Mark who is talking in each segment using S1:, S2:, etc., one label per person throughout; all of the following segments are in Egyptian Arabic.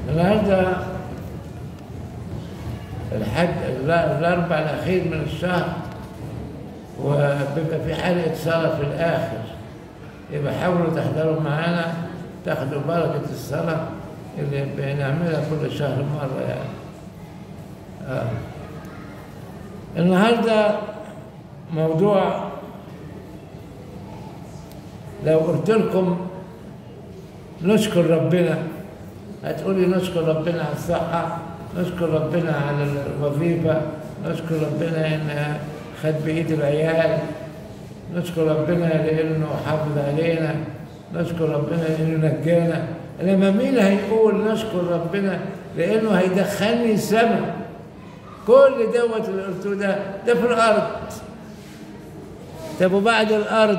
S1: النهارده الحد الاربع الاخير من الشهر وبيبقى في حلقه صلاه في الاخر يبقى حاولوا تحضروا معانا تاخدوا بركه الصلاه اللي بنعملها كل شهر مره يعني آه. النهارده موضوع لو قلت لكم نشكر ربنا هتقولي نشكر ربنا على الصحة نشكر ربنا على الوظيفة نشكر ربنا إن خد بإيد العيال نشكر ربنا لأنه حافظ علينا نشكر ربنا لأنه نجانا لما مين هيقول نشكر ربنا لأنه هيدخلني السماء كل دوت اللي قلته ده ده في الأرض طب وبعد الأرض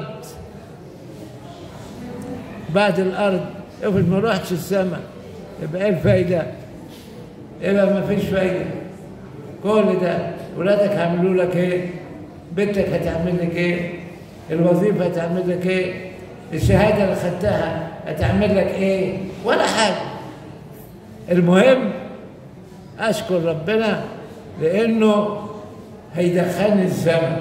S1: بعد الأرض افرض ما رحتش السماء يبقى ايه الفايدة؟ يبقى ما فيش فايدة كل ده ولادك هيعملوا لك ايه؟ بنتك هتعمل لك ايه؟ الوظيفة هتعمل لك ايه؟ الشهادة اللي خدتها هتعمل لك ايه؟ ولا حاجة المهم أشكر ربنا لأنه هيدخلني السماء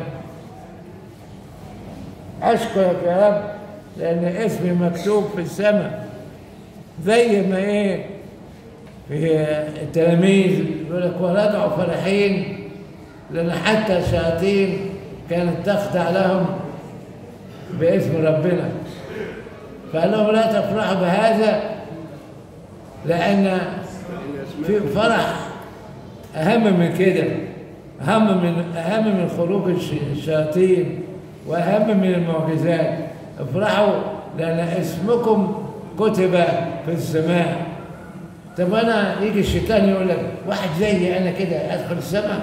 S1: أشكرك يا رب لأن اسمي مكتوب في السماء زي ما إيه في التلاميذ يقول لك ورجعوا فرحين لأن حتى الشياطين كانت تخضع لهم باسم ربنا فقال لهم لا تفرحوا بهذا لأن في فرح أهم من كده أهم من أهم من خروج الشياطين وأهم من المعجزات افرحوا لأن اسمكم كتب في السماء طب أنا يجي الشيطان يقول لك واحد زي أنا كده أدخل السماء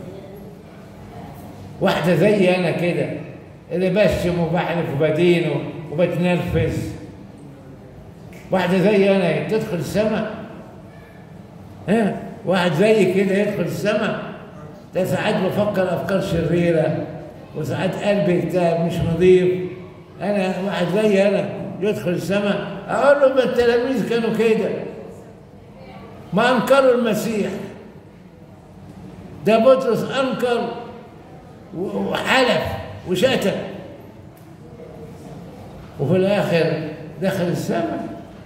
S1: واحدة زي أنا كده اللي بشم وبحلف وبدين وبتنرفز واحدة زي أنا تدخل السماء ها واحد زي كده يدخل السماء ده ساعات بفكر أفكار شريرة وساعات قلبي يكتئب مش نظيف انا واحد زي انا يدخل السماء اقول له ما التلاميذ كانوا كده ما انكروا المسيح ده بطرس انكر وحلف وشتم وفي الاخر دخل السماء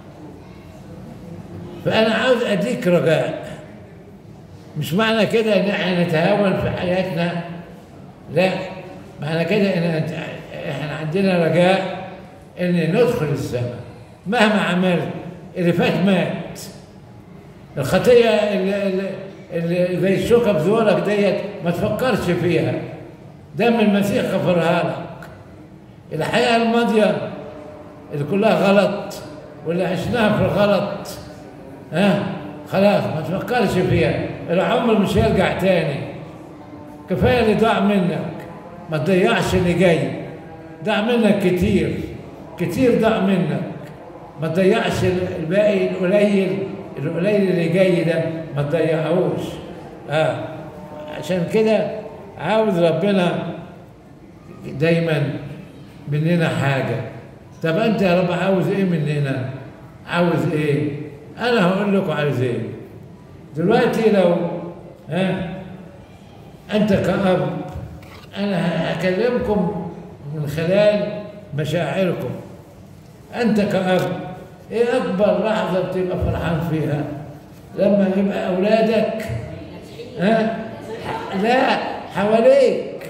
S1: فانا عاوز اديك رجاء مش معنى كده ان احنا نتهاون في حياتنا لا معنى كده ان احنا عندنا رجاء ان ندخل السماء مهما عملت اللي فات مات الخطيه اللي, اللي زي الشوكه في زورك ديت ما تفكرش فيها دم المسيح غفرها لك الحياه الماضيه اللي كلها غلط واللي عشناها في الغلط ها خلاص ما تفكرش فيها العمر مش هيرجع تاني كفايه اللي ضاع منك ما تضيعش اللي جاي ضاع منك كتير كتير ضاع منك ما تضيعش الباقي القليل القليل اللي جاي ده ما تضيعهوش اه عشان كده عاوز ربنا دايما مننا حاجة طب انت يا رب عاوز ايه مننا عاوز ايه انا هقول لكم عاوز ايه دلوقتي لو ها انت كأب انا هكلمكم من خلال مشاعركم انت كأب ايه اكبر لحظه بتبقى فرحان فيها لما يبقى اولادك ها لا حواليك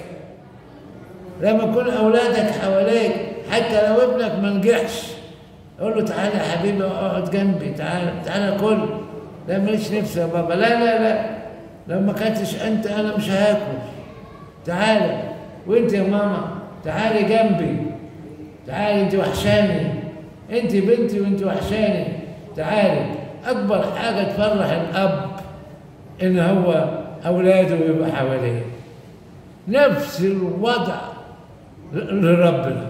S1: لما يكون اولادك حواليك حتى لو ابنك ما نجحش قول له تعالى يا حبيبي اقعد جنبي تعالى تعالى كل لا ماليش نفسي يا بابا لا لا لا لو ما كنتش انت انا مش هاكل تعالى وانت يا ماما تعالي جنبي تعالي انت وحشاني انت بنتي وانت وحشاني تعالي اكبر حاجه تفرح الاب ان هو اولاده يبقى حواليه نفس الوضع لربنا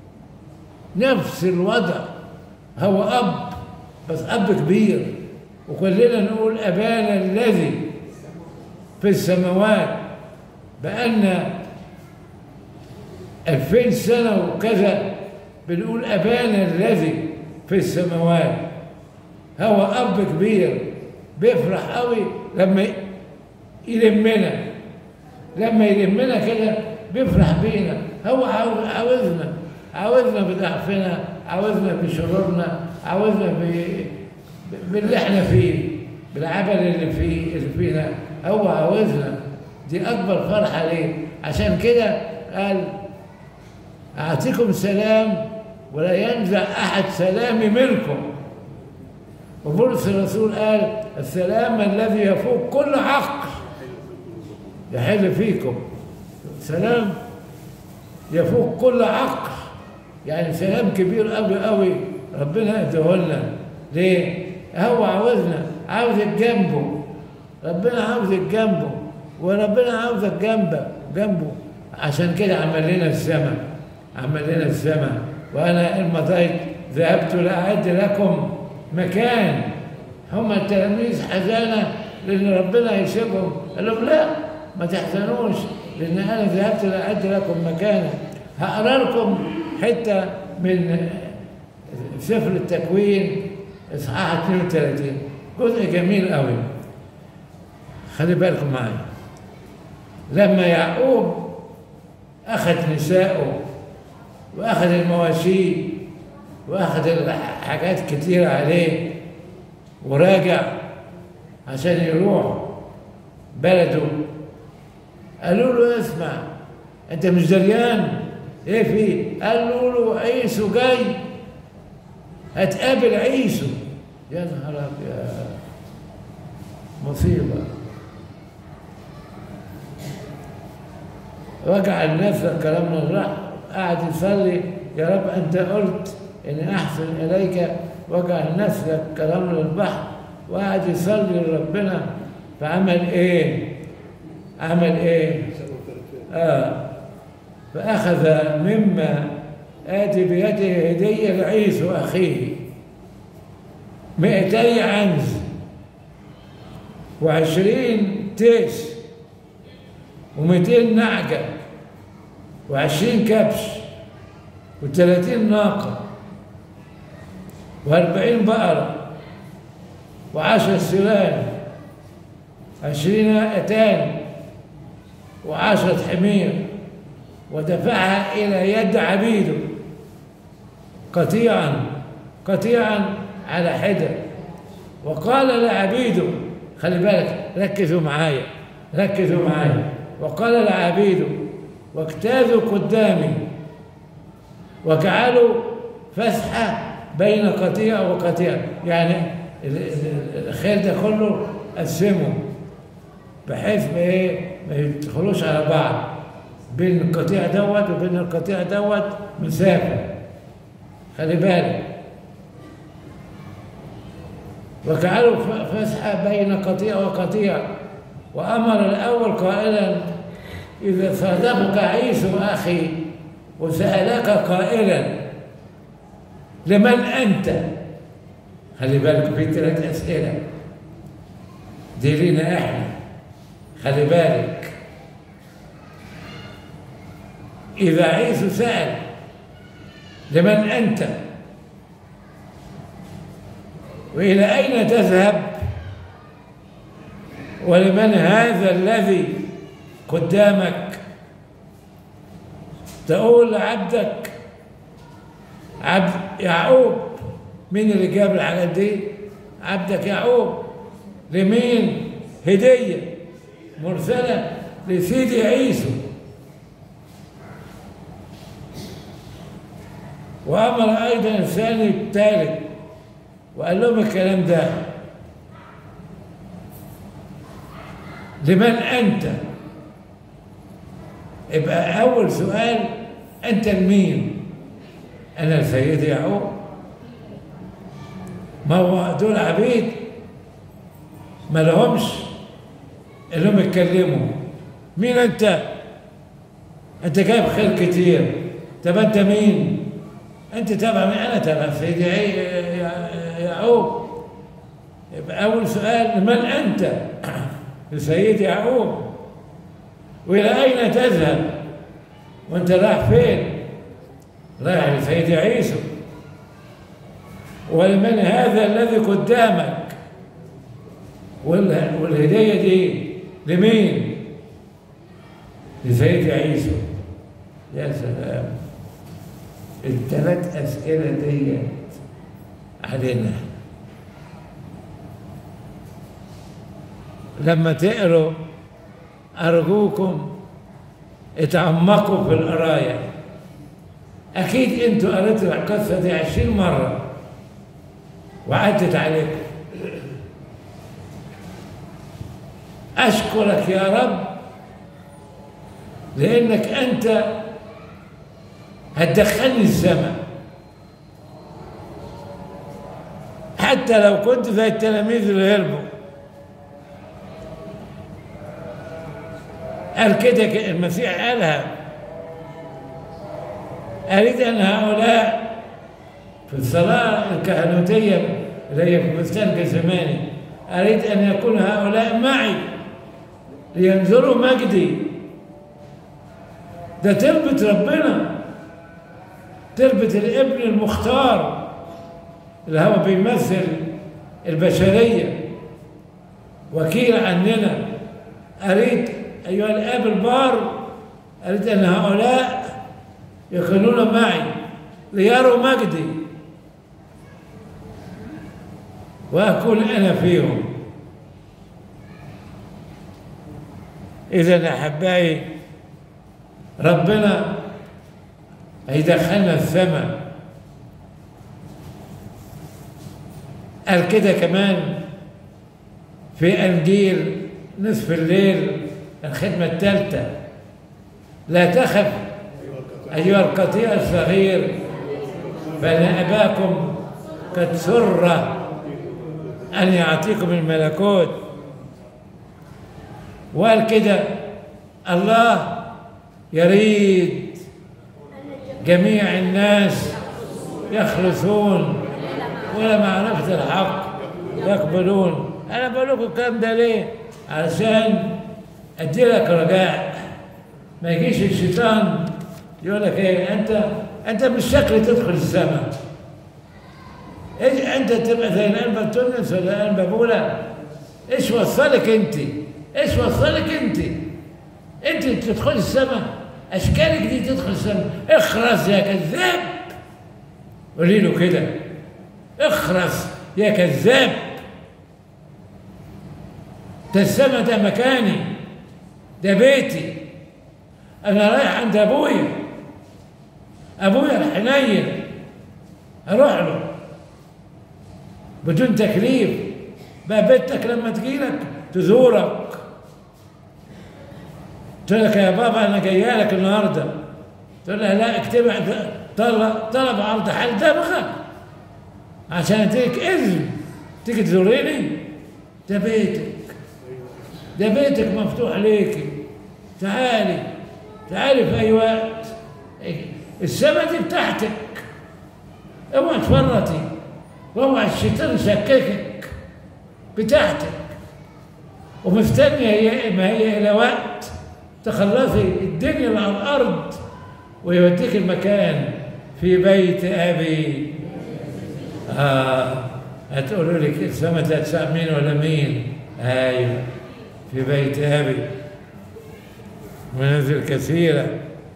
S1: نفس الوضع هو اب بس اب كبير وكلنا نقول ابانا الذي في السماوات بقالنا ألفين سنة وكذا بنقول أبانا الذي في السماوات هو أب كبير بيفرح قوي لما يلمنا لما يلمنا كده بيفرح بينا هو عاو- عاوزنا عاوزنا بضعفنا عاوزنا بشرورنا عاوزنا ب- باللي احنا فيه بالعمل اللي فيه اللي فينا هو عاوزنا دي اكبر فرحه ليه عشان كده قال اعطيكم سلام ولا ينزع احد سلامي منكم وبولس الرسول قال السلام الذي يفوق كل عقل يحل فيكم سلام يفوق كل عقل يعني سلام كبير قوي قوي ربنا يديهولنا ليه؟ هو عاوزنا عاوزك جنبه ربنا عاوزك جنبه وربنا عاوزك جنبه جنبه عشان كده عمل لنا السماء عمل لنا السماء وانا ان مضيت ذهبت لاعد لكم مكان هم التلاميذ حزانه لان ربنا يسيبهم قال لهم لا ما تحزنوش لان انا ذهبت لاعد لكم مكانا هقرا لكم حته من سفر التكوين اصحاح 32 جزء جميل قوي خلي بالكم معايا لما يعقوب اخذ نساءه واخذ المواشي واخذ حاجات كتير عليه وراجع عشان يروح بلده قالوا له اسمع انت مش دريان ايه في قالوا له عيسو جاي هتقابل عيسو يا نهار ابيض مصيبه وجع النفس كلامنا راح قعد يصلي يا رب انت قلت اني احسن اليك وجع النفس كلام للبحر وقعد يصلي لربنا فعمل ايه؟ عمل ايه؟ اه فاخذ مما اتي بيده هديه لعيسو اخيه مئتي عنز وعشرين تيس ومئتين نعجة وعشرين كبش وثلاثين ناقة وأربعين بقرة وعشر سلال عشرين أتان وعشرة حمير ودفعها إلى يد عبيده قطيعا قطيعا على حدة وقال لعبيده خلي بالك ركزوا معايا ركزوا معايا وقال لعبيده واجتازوا قدامي وجعلوا فسحة بين قطيع وقطيع يعني الخير ده كله قسمه بحيث ما ايه ما يدخلوش على بعض بين القطيع دوت وبين القطيع دوت مسافة خلي بالك وجعلوا فسحة بين قطيع وقطيع وأمر الأول قائلا إذا صادقك عيسو أخي وسألك قائلا لمن أنت خلي بالك في ثلاث أسئلة دي لينا إحنا خلي بالك إذا عيسو سأل لمن أنت وإلى أين تذهب ولمن هذا الذي قدامك تقول لعبدك عبد يعقوب مين اللي جاب الحاجات دي عبدك يعقوب لمين هدية مرسلة لسيدي عيسو وأمر أيضا الثاني الثالث وقال لهم الكلام ده لمن أنت يبقى أول سؤال أنت لمين أنا السيد يعقوب ما هو دول عبيد ما لهمش اللي يتكلموا مين أنت أنت جايب خير كتير طب أنت مين أنت تبع مين أنا تبع سيدي يعقوب يبقى أول سؤال من أنت لسيد يعقوب وإلى أين تذهب وأنت رايح فين رايح لسيد عيسو ولمن هذا الذي قدامك وال- والهدية دي لمين؟ لسيدي عيسى يا سلام الثلاث أسئلة دي علينا لما تقروا أرجوكم اتعمقوا في القراية أكيد أنتوا قريتوا القصة دي عشرين مرة وعدت عليكم أشكرك يا رب لأنك أنت هتدخلني السماء حتى لو كنت زي التلاميذ اللي هربوا قال كده ك- المسيح قالها أريد أن هؤلاء في الصلاة الكهنوتية اللي هي في بستان جثماني أريد أن يكون هؤلاء معي لينظروا مجدي ده تربة ربنا تربة الابن المختار اللي هو بيمثل البشرية وكيل عننا أريد أيها الآب البار أريد أن هؤلاء يكونون معي ليروا مجدي وأكون أنا فيهم إذا أحبائي ربنا هيدخلنا السماء قال كده كمان في انجيل نصف الليل الخدمه الثالثه لا تخف ايها القطيع الصغير فان اباكم قد سر ان يعطيكم الملكوت وقال كده الله يريد جميع الناس يخلصون ولا معرفة الحق يقبلون أنا بقول لكم الكلام ده ليه؟ علشان أدي لك رجاء ما يجيش الشيطان يقول لك إيه أنت أنت مش شكل تدخل السماء إيش أنت تبقى زي الأنبا تونس ولا الأنبا بولا إيش وصلك أنت؟ إيش وصلك أنت؟ أنت تدخل السماء أشكالك دي تدخل السماء اخرس يا كذاب قولي له كده اخرس يا كذاب ده السما ده مكاني ده بيتي انا رايح عند ابويا ابويا الحنين اروح له بدون تكليف بقى بنتك لما تجيلك تزورك تقول لك يا بابا انا جايه لك النهارده تقول لها لا اكتب طلب طلب عرض حال دمغك عشان اديك اذن تيجي تزوريني ده بيتك ده بيتك مفتوح ليكي تعالي تعالي في اي وقت السما دي بتاعتك اوعى تفرطي واوعى الشيطان يشككك بتاعتك ومستنيه هي ما هي الى وقت تخلصي الدنيا اللي على الارض ويوديك المكان في بيت ابي آه هتقولوا لي السما تسع مين ولا مين ايوه في بيت ابي منازل كثيره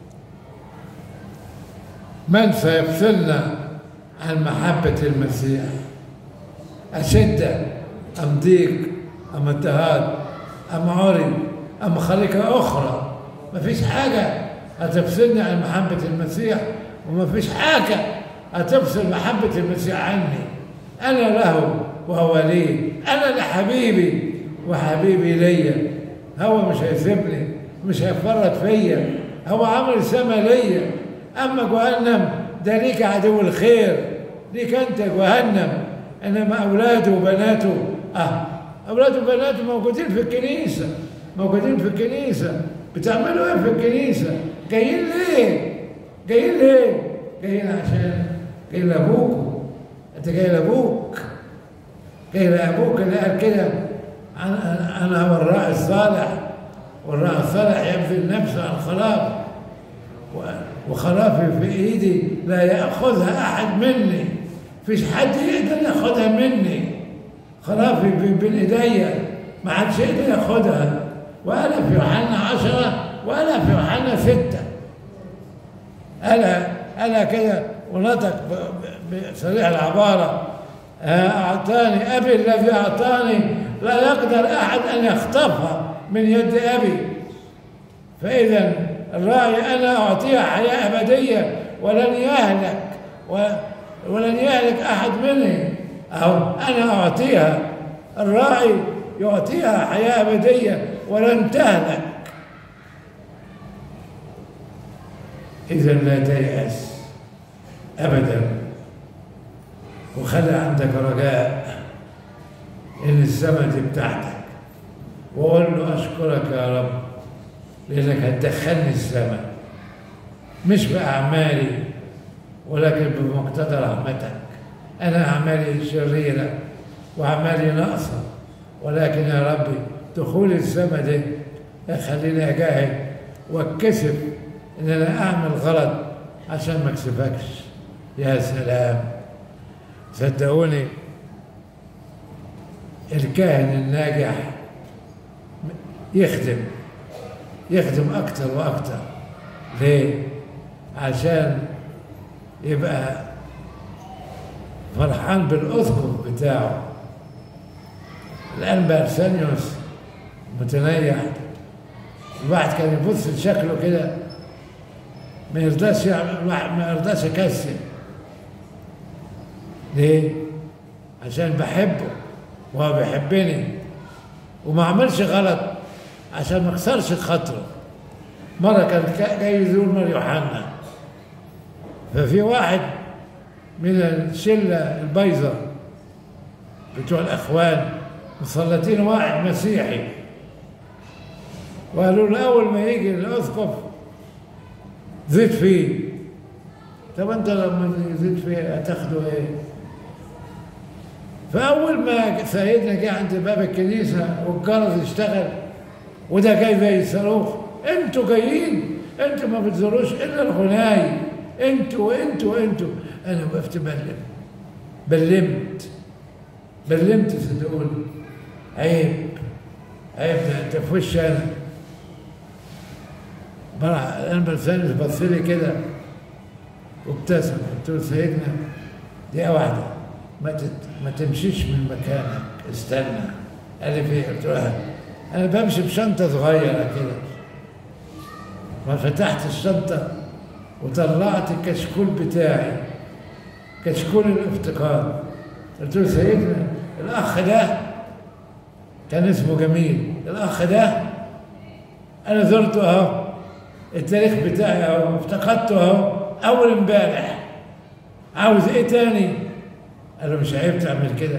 S1: من سيفصلنا عن محبة المسيح أشدة أم ضيق أم اضطهاد أم عري أم خليقة أخرى ما فيش حاجة هتفصلني عن محبة المسيح وما فيش حاجة هتفصل محبة المسيح عني أنا له وهو لي أنا لحبيبي وحبيبي ليا هو مش هيسيبني مش هيفرط فيا هو عمل السما ليا أما جهنم ده ليك عدو الخير ليك أنت جهنم إنما أولاده وبناته أه أولاده وبناته موجودين في الكنيسة موجودين في الكنيسة بتعملوا إيه في الكنيسة؟ جايين ليه؟ جايين ليه؟ جايين عشان جاي لأبوكوا أنت جاي لأبوك جاي لأبوك اللي قال كده أنا أنا هو الراعي الصالح والراعي الصالح يبذل نفسه عن خلاص وخلافي في ايدي لا ياخذها احد مني فيش حد يقدر ياخذها مني خلافي بين ايديا ما حدش يقدر ياخدها وقال في يوحنا عشرة وقال في يوحنا ستة قالها قالها كده ونطق ب- ب- بصريح العبارة آه، أعطاني أبي الذي أعطاني لا يقدر أحد أن يخطفها من يد أبي فإذا الراعي أنا أعطيها حياة أبدية ولن يهلك و- ولن يهلك أحد مني أو أنا أعطيها الراعي يعطيها حياة أبدية ولن تهلك إذا لا تيأس أبدا وخلي عندك رجاء إن السماء دي بتاعتك وقول له أشكرك يا رب لأنك هتدخلني السماء مش بأعمالي ولكن بمقتضى رحمتك أنا أعمالي شريرة وأعمالي ناقصة ولكن يا ربي دخول السماء دي يخليني أجاهد واتكسف إن أنا أعمل غلط عشان ما أكسفكش يا سلام صدقوني الكاهن الناجح يخدم يخدم أكتر وأكتر ليه؟ عشان يبقى فرحان بالأسقف بتاعه الآن بارسانيوس متنيح الواحد كان يبص لشكله كده ما يرضاش يعمل الواحد ما يرضاش يكسل ليه؟ عشان بحبه وهو بيحبني وما عملش غلط عشان ما اكسرش خاطره مرة كان كا- جاي يزور مار يوحنا ففي واحد من الشلة البيضة بتوع الأخوان مسلطين واحد مسيحي وقالوا له أول ما يجي الأسقف زيد فيه طب أنت لما يزيد فيه هتاخده إيه؟ فأول ما سيدنا جه عند باب الكنيسة والجرس اشتغل وده جاي زي الصاروخ انتوا جايين انتوا ما بتزوروش الا الغناي انتوا انتوا انتوا انا وقفت بلم بلمت بلمت صدقوني عيب عيب ده انت في وشي انا بلع انا بلساني بص لي كده وابتسم قلت له سيدنا دقيقه واحده ما تت... ما تمشيش من مكانك استنى قال لي فيه قلت له انا بمشي بشنطه صغيره كده ففتحت الشنطه وطلعت الكشكول بتاعي كشكول الافتقار قلت له سيدنا الاخ ده كان اسمه جميل الاخ ده انا زرته اهو التاريخ بتاعي اهو افتقدته اهو اول امبارح عاوز ايه تاني قال له مش عيب تعمل كده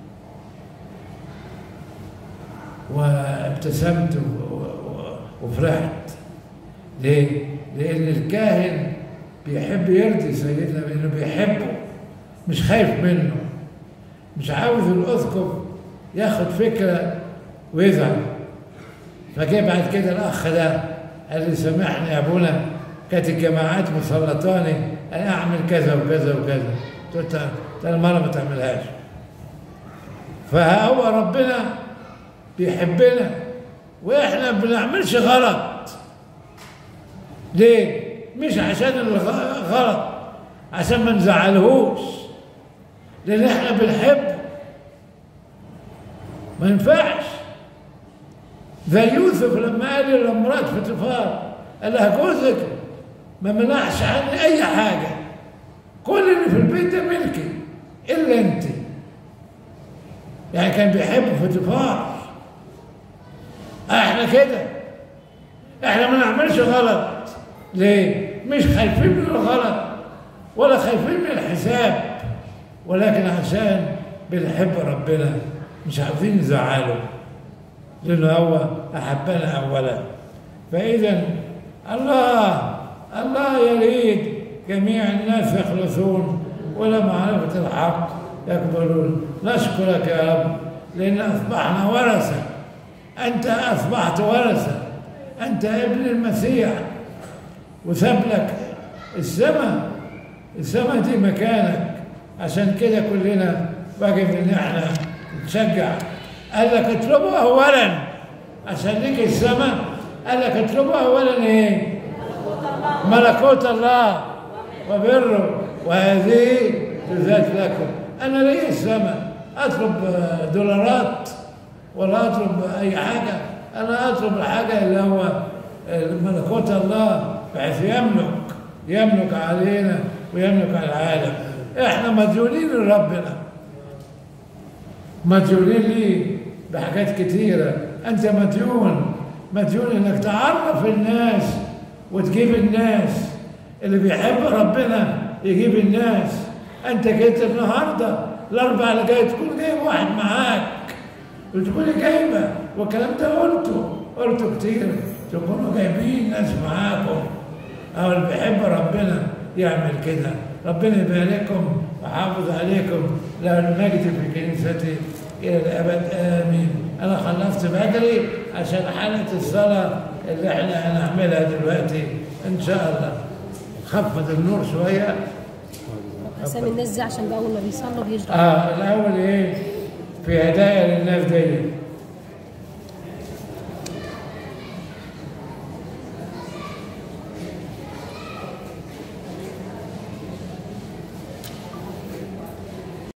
S1: وابتسمت و- و- وفرحت ليه؟ لأن الكاهن بيحب يرضي سيدنا لأنه بيحبه مش خايف منه مش عاوز الأسقف ياخد فكرة ويزعل فجه بعد كده الأخ ده قال لي سامحني يا أبونا كانت الجماعات مسلطاني أنا أعمل كذا وكذا وكذا قلت له تاني مرة ما تعملهاش فهو ربنا بيحبنا واحنا ما بنعملش غلط ليه؟ مش عشان الغلط عشان ما نزعلهوش لان احنا بنحبه ما ينفعش زي يوسف لما قال لامرأة فطفار قال لها جوزك ما منعش عني اي حاجه كل اللي في البيت ده ملكي الا انت يعني كان بيحب فطفار احنا كده احنا ما نعملش غلط ليه مش خايفين من الغلط ولا خايفين من الحساب ولكن عشان بنحب ربنا مش عاوزين نزعله لانه هو احبنا اولا فاذا الله الله يريد جميع الناس يخلصون ولا معرفة الحق يقبلون نشكرك يا رب لأن أصبحنا ورثة أنت أصبحت ورثة أنت ابن المسيح وساب لك السماء السماء دي مكانك عشان كده كلنا واجب ان احنا نتشجع قال لك اطلبوا اولا عشان ليك السماء قال لك اطلبوا اولا ايه ملكوت الله وبره وهذه تزاد لكم انا لي السماء اطلب دولارات ولا اطلب اي حاجه انا اطلب الحاجه اللي هو ملكوت الله بحيث يملك يملك علينا ويملك على العالم احنا مديونين لربنا مديونين ليه بحاجات كتيرة أنت مديون مديون إنك تعرف الناس وتجيب الناس اللي بيحب ربنا يجيب الناس أنت جيت النهاردة الأربع اللي جاي تكون جايب واحد معاك وتكوني جايبة والكلام ده قلته قلته كتير تكونوا جايبين ناس معاكم أو اللي بيحب ربنا يعمل كده ربنا يبارككم ويحافظ عليكم له المجد في كنيسته إلى الأبد آمين أنا خلصت بدري عشان حالة الصلاة اللي احنا هنعملها دلوقتي إن شاء الله خفض النور شوية
S2: اسامي الناس دي عشان بقى اول ما بيصلوا بيشرب
S1: آه الأول إيه في هدايا للناس دي